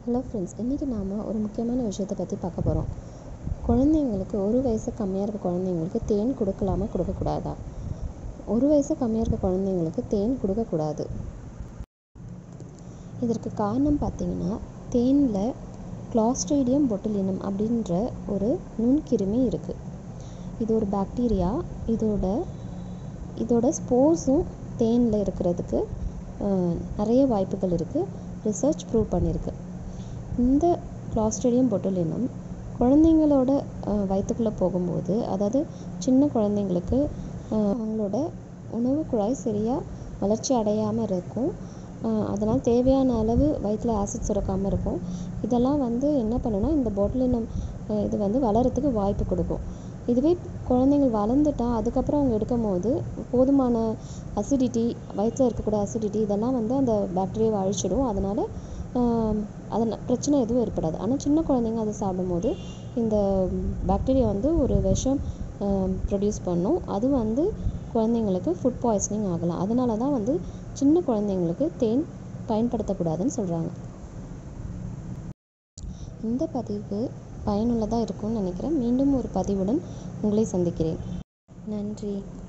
hello friends இன்றைக்கி நாம் ஒரு முக்கியமான விஷயத்தை பற்றி பார்க்க போகிறோம் குழந்தைங்களுக்கு ஒரு வயசு கம்மியாக இருக்க குழந்தைங்களுக்கு தேன் கொடுக்கலாமா கொடுக்கக்கூடாதா ஒரு வயசு கம்மியாக இருக்க குழந்தைங்களுக்கு தேன் கொடுக்கக்கூடாது இதற்கு காரணம் பார்த்தீங்கன்னா தேனில் கிளாஸ்ட்ரீடியம் பொட்டுலினம் அப்படின்ற ஒரு நுண்கிருமி இருக்குது இது ஒரு பாக்டீரியா இதோட இதோட ஸ்போர்ஸும் தேனில் இருக்கிறதுக்கு அஹ், நிறைய வாய்ப்புகள் இருக்குது ரிசர்ச் ப்ரூவ் பண்ணியிருக்கு இந்த கிளாஸ்ட்ரீடியம் பொட்டுலினம் குழந்தைங்களோட அஹ், வயித்துக்குள்ளே போகும்போது அதாவது சின்ன குழந்தைங்களுக்கு அஹ், அவங்களோட உணவு குழாய் சரியாக வளர்ச்சி அடையாமல் இருக்கும் அஹ், அதனால் தேவையான அளவு வயிற்றில் ஆசிட் சுரக்காமல் இருக்கும் இதெல்லாம் வந்து என்ன பண்ணுன்னா இந்த பொட்டுலினம் அஹ், இது வந்து வளரத்துக்கு வாய்ப்பு கொடுக்கும் இதுவே குழந்தைங்கள் வளர்ந்துட்டா அதுக்கப்புறம் அவங்க எடுக்கும் போது போதுமான அசிடிட்டி வயிற்றில் இருக்கக்கூடிய அசிடிட்டி இதெல்லாம் வந்து அந்த பாக்டீரியாவை அழிச்சிடும் அதனால் அதனால் பிரச்சனை எதுவும் ஏற்படாது ஆனால் சின்ன குழந்தைங்க அதை சாப்பிடும்போது இந்த பாக்டீரியா வந்து ஒரு விஷம் ப்ரொடியூஸ் பண்ணும் அது வந்து குழந்தைங்களுக்கு ஃபுட் பாய்சனிங் ஆகலாம் அதனால தான் வந்து சின்ன குழந்தைங்களுக்கு தேன் பயன்படுத்தக்கூடாதுன்னு சொல்கிறாங்க இந்த பதிவு பயனுள்ளதாக இருக்கும்னு நினைக்கிறேன் மீண்டும் ஒரு பதிவுடன் உங்களை சந்திக்கிறேன் நன்றி